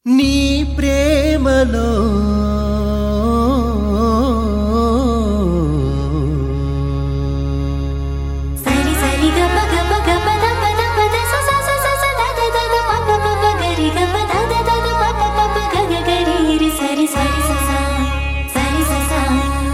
నీ ప్రేమలో సరి సరి గప గప గప దప దప ద స స స స స ద ద ద ద ప ప ప ప గరి గప ద ద ద ద ప ప ప ప గ గ గరి రి సరి సరి స స సరి స స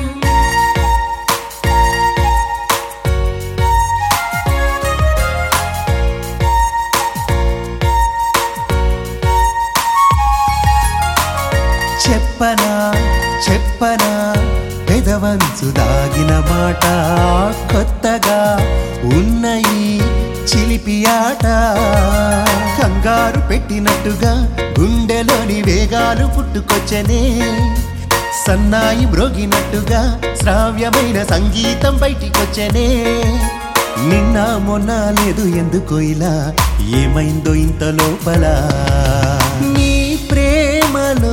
చెప్పనా చెప్పనా పెదవంచు దాగిన మాట కొత్తగా ఉన్నయి చిలిపి ఆట కంగారు పెట్టినట్టుగా గుండెలోని వేగాలు పుట్టుకొచ్చనే సన్నాయి మ్రోగినట్టుగా శ్రావ్యమైన సంగీతం బయటికొచ్చనే నిన్న మొన్న లేదు ఎందుకో ఇలా ఏమైందో ఇంత లోపల నీ ప్రేమలో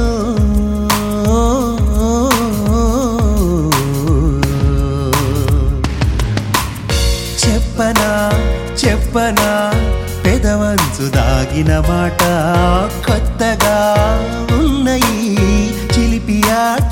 చెప్పనా చెప్పనా పెదవంచు దాగిన మాట కొత్తగా ఉన్నయి చిలిపి ఆట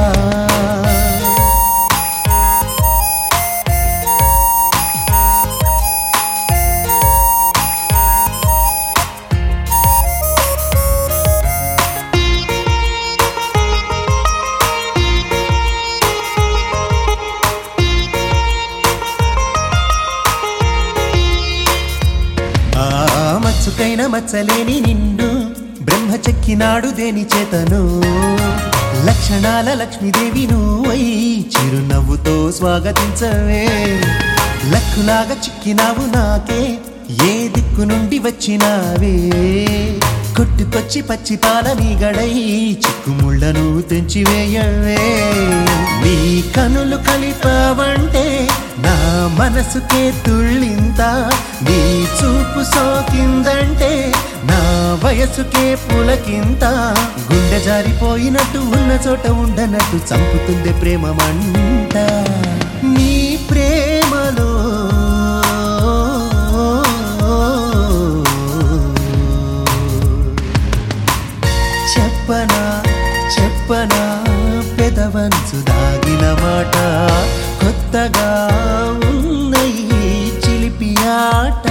ఆ మచ్చుకైన మచ్చలేని నిన్ను బ్రహ్మ చెక్కినాడు దేని చేతను లక్షణాల లక్ష్మీదేవి నువ్వై చిరునవ్వుతో స్వాగతించవే లక్కులాగా చిక్కినావు నాకే ఏ దిక్కు నుండి వచ్చినావే కొట్టుకొచ్చి పచ్చి పాల మీగడై చిక్కుముళ్ళను తెంచివేయవే నీ కనులు కలిపావంటే నా మనసుకే తుళ్ళింత నీ చూపు సోకిందంటే నా వయసుకే పులకింత గుండె జారిపోయినట్టు ఉన్న చోట ఉండనట్టు చంపుతుంది ప్రేమ మంట నీ ప్రేమలో చెప్పనా చెప్పనా పెదవంచు దాగిన మాట కొత్తగా ఉన్నయి చిలిపి ఆట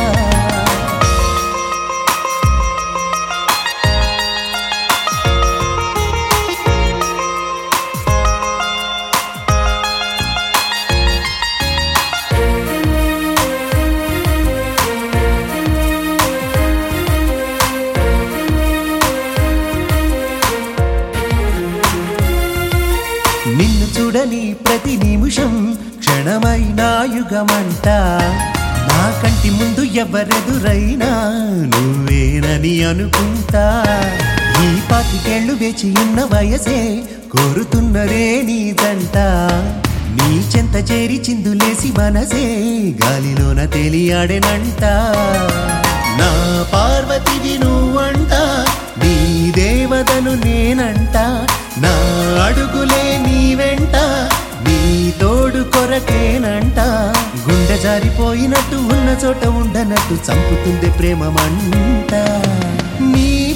నిన్ను చూడని ప్రతి నిమిషం క్షణమైన యుగమంట నా కంటి ముందు ఎవరెదురైనా నువ్వేనని అనుకుంటా ఈ పాతికేళ్లు వేచి ఉన్న వయసే కోరుతున్నరే నీ జంట నీ చెంత చేరి చిందులేసి మనసే గాలిలోన తేలియాడెనంట నా పార్వతివి నువ్వంట నీ దేవతను నేనంట నా అడుగులే నీ వెంట నీ తోడు కొరకేనంట గుండె జారిపోయినట్టు ఉన్న చోట ఉండనట్టు చంపుతుంది ప్రేమ మంట నీ